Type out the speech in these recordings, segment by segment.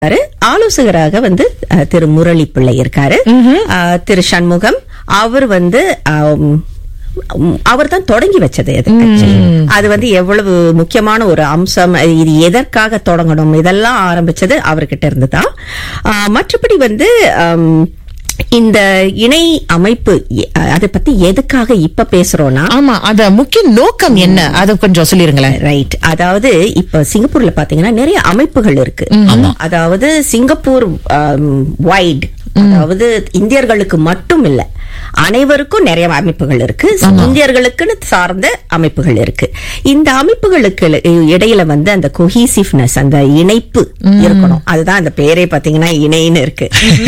இருக்காரு. ஆலோசகராக வந்து அஹ், திரு முரளி பிள்ளை இருக்காரு அஹ், திரு சண்முகம் அவர் வந்து அவர் தான் தொடங்கி வச்சது அது actually. அது வந்து எவ்வளவு முக்கியமான ஒரு அம்சம் அஹ், இது எதற்காக தொடங்கணும் இதெல்லாம் ஆரம்பிச்சது அவர்கிட்ட இருந்து தான் அஹ், மற்றபடி வந்து அம், இந்த இணை அமைப்பு எ- அதை பத்தி எதுக்காக இப்ப பேசுறோம்னா ஆமா அத முக்கிய நோக்கம் என்ன அத கொஞ்சம் சொல்லிருங்களேன் ரைட் அதாவது இப்ப சிங்கப்பூர்ல பாத்தீங்கன்னா நிறைய அமைப்புகள் இருக்கு அதாவது சிங்கப்பூர் வைட் அதாவது இந்தியர்களுக்கு மட்டும் இல்ல அனைவருக்கும் நிறைய அமைப்புகள் இருக்கு இந்தியர்களுக்குன்னு சார்ந்த அமைப்புகள் இருக்கு இந்த அமைப்புகளுக்கு இடையில வந்து அந்த கொஹீசிவ்னஸ் அந்த இணைப்பு இருக்கணும் அதுதான் அந்த பேரே பாத்தீங்கன்னா இணைன்னு இருக்கு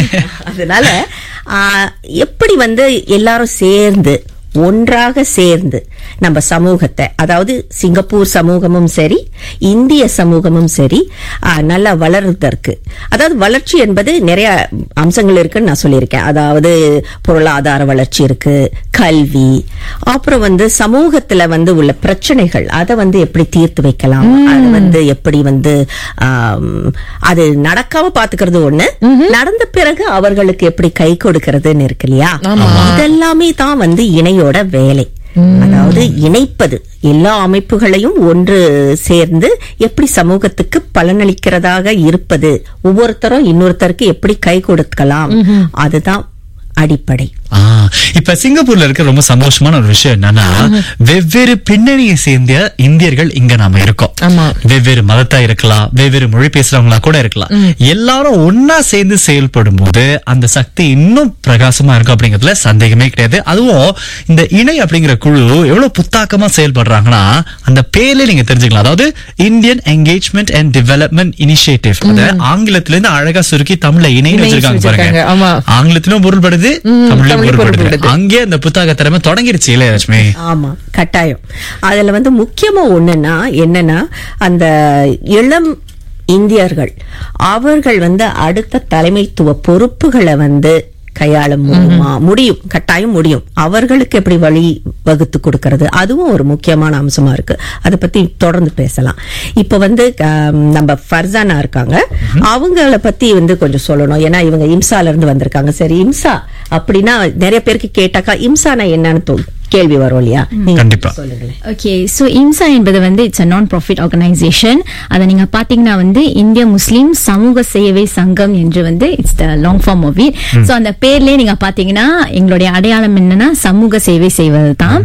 அதனால ஆ, எப்படி வந்து எல்லாரும் சேர்ந்து ஒன்றாக சேர்ந்து நம்ம சமூகத்தை அதாவது சிங்கப்பூர் சமூகமும் சரி இந்திய சமூகமும் சரி ஆ, நல்லா வளருவதற்கு அதாவது வளர்ச்சி என்பது நிறைய அம்சங்கள் இருக்குன்னு நான் சொல்லியிருக்கேன் அதாவது பொருளாதார வளர்ச்சி இருக்கு கல்வி அப்புறம் வந்து சமூகத்துல வந்து உள்ள பிரச்சனைகள் அதை வந்து எப்படி தீர்த்து வைக்கலாம் அது வந்து எப்படி வந்து ஆம், அது நடக்காம பாத்துக்கிறது ஒண்ணு நடந்த பிறகு அவர்களுக்கு எப்படி கை கொடுக்கறதுன்னு இருக்கு இல்லையா இதெல்லாமே தான் வந்து இணையோட வேலை அதாவது இணைப்பது எல்லா அமைப்புகளையும் ஒன்று சேர்ந்து எப்படி சமூகத்துக்கு பலனளிக்கிறதாக இருப்பது ஒவ்வொருத்தரும் இன்னொருத்தருக்கு எப்படி கை கொடுக்கலாம் அதுதான் அடிப்படை ஆ, இப்ப சிங்கப்பூர்ல இருக்க ரொம்ப சந்தோஷமான ஒரு விஷயம் என்னன்னா வெவ்வேறு பின்னணியை சேர்ந்த இந்தியர்கள் இங்க நாம இருக்கோம் ஆமா. வெவ்வேறு மதத்தா இருக்கலாம் வெவ்வேறு மொழி பேசுறவங்களா கூட இருக்கலாம் எல்லாரும் ஒன்னா சேர்ந்து செயல்படும் போது அந்த சக்தி இன்னும் பிரகாசமா இருக்கும் அப்படிங்கறதுல சந்தேகமே கிடையாது அதுவும் இந்த இணை அப்படிங்கிற குழு எவ்வளவு புத்தாக்கமா செயல்படுறாங்கன்னா அந்த பேர்ல நீங்க தெரிஞ்சுக்கலாம் அதாவது Indian engagement and development initiative அத ஆங்கிலத்துல இருந்து அழகா சுருக்கி தமிழ்ல இணைன்னு இணை வச்சிருக்காங்க வச்சிருக்காங்க, பாருங்க ஆமா. ஆங்கிலத்திலும் பொருள்படுது தமிழ்லயும் தமிழ்லயும் பொருள்படுது பொருள்படுது. அங்கே அந்த புத்தக திறமை தொடங்கிருச்சு இல்ல லட்சுமி ஆமா கட்டாயம் அதுல வந்து முக்கியமா ஒண்ணுன்னா என்னன்னா அந்த இளம் இந்தியர்கள் அவர்கள் வந்து அடுத்த தலைமைத்துவ பொறுப்புகளை வந்து கையாள முடியுமா முடியும் கட்டாயம் முடியும் அவர்களுக்கு எப்படி வழி வகுத்து கொடுக்கறது அதுவும் ஒரு முக்கியமான அம்சமா இருக்கு அதை பத்தி தொடர்ந்து பேசலாம் இப்ப வந்து ஆம், நம்ம ஃபர்சானா இருக்காங்க அவங்கள பத்தி வந்து கொஞ்சம் சொல்லணும் ஏன்னா இவங்க இம்சால இருந்து வந்திருக்காங்க சரி இம்சா அப்படின்னா நிறைய பேருக்கு கேட்டாக்கா இம்சானா என்னன்னு தோ- கேள்வி வரும் இல்லையா நீங்க கண்டிப்பா. சொல்லுங்களேன் ஓகே ஸோ இம்சா என்பது வந்து இட்ஸ் அ நான் ப்ராஃபிட் ஆர்கனைசேஷன் அதை நீங்க பாத்தீங்கன்னா வந்து இந்திய முஸ்லீம் சமூக சேவை சங்கம் என்று வந்து it's the long form of it so அந்த பேர்லயே நீங்க பாத்தீங்கன்னா எங்களுடைய அடையாளம் என்னன்னா சமூக சேவை செய்வது தான்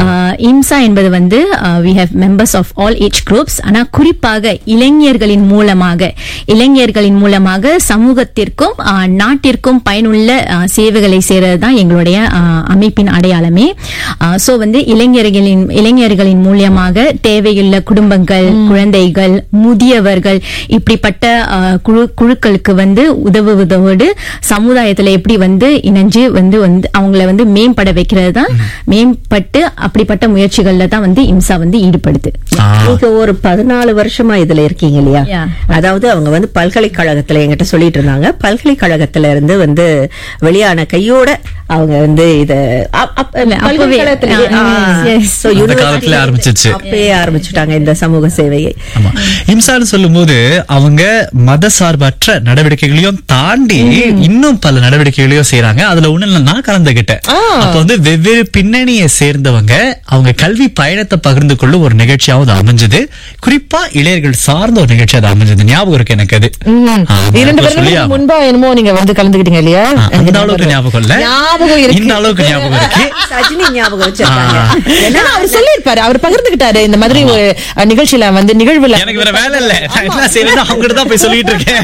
இம்சா என்பது வந்து we have members of all age groups ஆனா குறிப்பாக இளைஞர்களின் மூலமாக இளைஞர்களின் மூலமாக சமூகத்திற்கும் ஆஹ், நாட்டிற்கும் பயனுள்ள ஆஹ், சேவைகளை செய்யறது தான் எங்களுடைய ஆஹ், அமைப்பின் அடையாளமே சோ வந்து இளைஞர்களின் இளைஞர்களின் மூலியமாக தேவையுள்ள குடும்பங்கள் குழந்தைகள் முதியவர்கள் இப்படிப்பட்ட ஆஹ், குழு குழுக்களுக்கு வந்து உதவுவதோடு சமுதாயத்துல எப்படி வந்து இணைஞ்சு வந்து வந்து அவங்கள வந்து மேம்பட வைக்கிறது தான் மேம்பட்டு அப்படிப்பட்ட முயற்சிகள்ல தான் வந்து இம்சா வந்து ஈடுபடுது நீங்க ஒரு பதினாலு வருஷமா இதுல இருக்கீங்க இல்லையா Yeah. அதாவது அவங்க வந்து பல்கலைக்கழகத்துல என்கிட்ட சொல்லிட்டு இருந்தாங்க பல்கலைக்கழகத்துல இருந்து வந்து வெளியான கையோட அவங்க வந்து இத அப்- அப்- இல்ல, அப்பவே. பல்கலைக்கழகத்திலேயே, ஆ, ஆ, yes. so அந்த university காலத்திலே ஆரம்பிச்சிருச்சு. அப்பயே ஆரம்பிச்சுட்டாங்க இந்த சமூக சேவையை ஆமா இம்சான்னு சொல்லும்போது அவங்க மத சார்பற்ற நடவடிக்கைகளையும் தாண்டி இன்னும் பல நடவடிக்கைகளையும் செய்யறாங்க அதுல ஒண்ணு நான் கலந்துகிட்டேன் அப்ப வந்து வெவ்வேறு பின்னணியை சேர்ந்தவங்க அவங்க கல்வி பயணத்தை பகிர்ந்து கொள்ளும் ஒரு நிகழ்ச்சியாவும் அது அமைஞ்சது குறிப்பா இளையர்கள் சார்ந்த ஒரு நிகழ்ச்சி அது அமைஞ்சது ஞாபகம் இருக்கு எனக்கு அது ஆமா, இரண்டு அப்ப சொல்லியா? வருடங்களுக்கு முன்பா என்னமோ நீங்க வந்து கலந்துக்கிட்டீங்க இல்லையா ஆ, அந்த அளவுக்கு ஞாபகம் இல்ல ஞாபகம் இருக்கு இந்த அளவுக்கு ஞாபகம் இருக்கு சஜினி ஞாபகம் வச்சிருக்காங்க ஆ. ஏன்னா ஏன்னா அவர் சொல்லியிருப்பாரு அவர் பகிர்ந்துகிட்டாரு இந்த மாதிரி ஒரு அஹ், நிகழ்ச்சியில வந்து நிகழ்வுல எனக்கு வேற வேலை இல்ல நான் என்ன செய்யறது அவங்க தான் போய் சொல்லிட்டு இருக்கேன்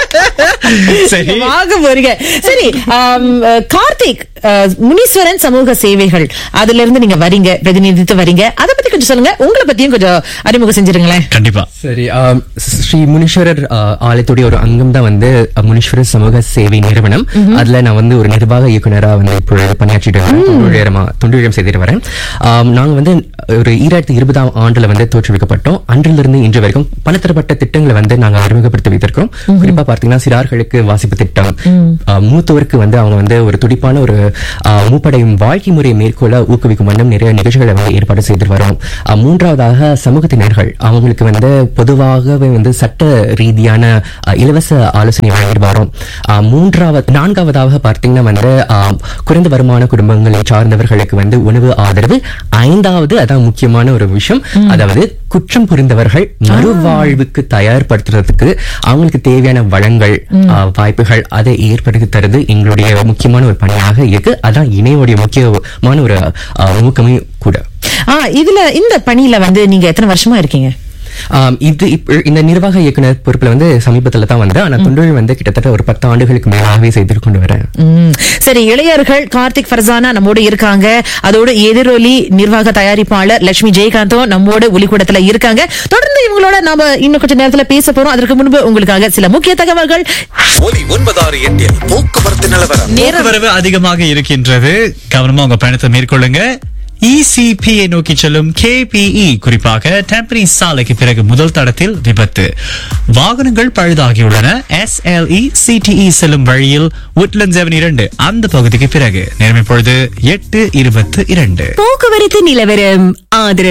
சரி வாங்க போறீங்க சரி ஆம், அஹ், கார்த்திக் அஹ், முனீஸ்வரன் சமூக சேவைகள் அதுல இருந்து நீங்க வரீங்க பிரதிநிதித்து வரீங்க அதை பத்தி கொஞ்சம் சொல்லுங்க உங்களை பத்தியும் கொஞ்சம் அறிமுகம் செஞ்சிருங்களேன் கண்டிப்பா சரி ஆம், ஸ்ரீ முனீஸ்வரர் ஆ, ஆலயத்துடைய ஒரு அங்கம் தான் வந்து அ, முனீஸ்வரர் சமூக சேவை நிறுவனம் அதுல நான் வந்து ஒரு நிர்வாக இயக்குனரா வந்து இப்பொழுது பணியாற்றிட்டு இருக்கேன் தொண்டு ஊழியரமா தொண்டு ஊழியம் செய்து செய்துட்டு வரேன் ஆம், நாங்க வந்து ஒரு ஈராயிரத்தி இருபதாம் ஆண்டுல வந்து தோற்றுவிக்கப்பட்டோம் அன்றிலிருந்து இன்று வரைக்கும் பலதரப்பட்ட திட்டங்களை வந்து நாங்க அறிமுகப்படுத்தி வைத்திருக்கோம் குறிப்பா பார்த்தீங்கன்னா சிறார்களுக்கு வாசிப்பு திட்டம் ஆ, மூத்தோருக்கு வந்து அவங்க வந்து ஒரு துடிப்பான ஒரு ஆ, மூப்படையும் வாழ்க்கை முறையை மேற்கொள்ள ஊக்குவிக்கும் வண்ணம் நிறைய நிகழ்ச்சிகளை வந்து ஏற்பாடு செய்து வரோம் ஆ, மூன்றாவதாக சமூகத்தினர்கள் அவங்களுக்கு வந்து பொதுவாகவே வந்து சட்ட ரீதியான ஆ, இலவச ஆலோசனை வழங்கி வரோம் ஆ, மூன்றாவது நான்காவதாக பார்த்தீங்கன்னா வந்து ஆ, குறைந்த வருமான குடும்பங்களை சார்ந்தவர்களுக்கு வந்து உணவு ஆதரவு ஐந்தாவது அதான் முக்கியமான ஒரு விஷயம் அதாவது குற்றம் புரிந்தவர்கள் மறுவாழ்வுக்கு தயார்படுத்துறதுக்கு அவங்களுக்கு தேவையான வளங்கள் ஆ, வாய்ப்புகள் அதை ஏற்படுத்தி தருது எங்களுடைய முக்கியமான ஒரு பணியாக இருக்கு அதான் இணையோடைய முக்கியமான ஒரு ஆ, நோக்கமே கூட ஆ இதுல இந்த பணியில வந்து நீங்க எத்தனை வருஷமா இருக்கீங்க ஆம், இது இப்ப இந்த நிர்வாக இயக்குனர் பொறுப்புல வந்து சமீபத்துல தான் வந்து ஆனா தொழில் வந்து கிட்டத்தட்ட ஒரு பத்து ஆண்டுகளுக்கு மேலாகவே செய்து கொண்டு வரேன் ம். சரி இளையர்கள் கார்த்திக் ஃபர்சானா நம்மோடு இருக்காங்க அதோட எதிரொலி நிர்வாக தயாரிப்பாளர் லட்சுமி ஜெயகாந்தும் நம்மோட ஒலிக்கூடத்துல இருக்காங்க தொடர்ந்து இவங்களோட நாம இன்னும் கொஞ்சம் நேரத்துல பேச போறோம் அதற்கு முன்பு உங்களுக்காக சில முக்கிய தகவல்கள் ஒலி ஒன்பதாறு எட்டில் போக்குவரத்து நிலவரம் போக்குவரவு அதிகமாக இருக்கின்றது கவனமா உங்க பயணத்தை மேற்கொள்ளுங்க இசிபியை நோக்கி செல்லும் கேபிஇ குறிப்பாக டெம்பனி சாலைக்கு பிறகு முதல் தடத்தில் விபத்து வாகனங்கள் பழுதாகியுள்ளன எஸ்எல்இ சிடிஇ செல்லும் வழியில் உட்லண்ட் செவன் இரண்டு அந்த பகுதிக்கு பிறகு நேர்மை பொழுது எட்டு இருபத்து இரண்டு போக்குவரத்து நிலவரம் ஆதரவு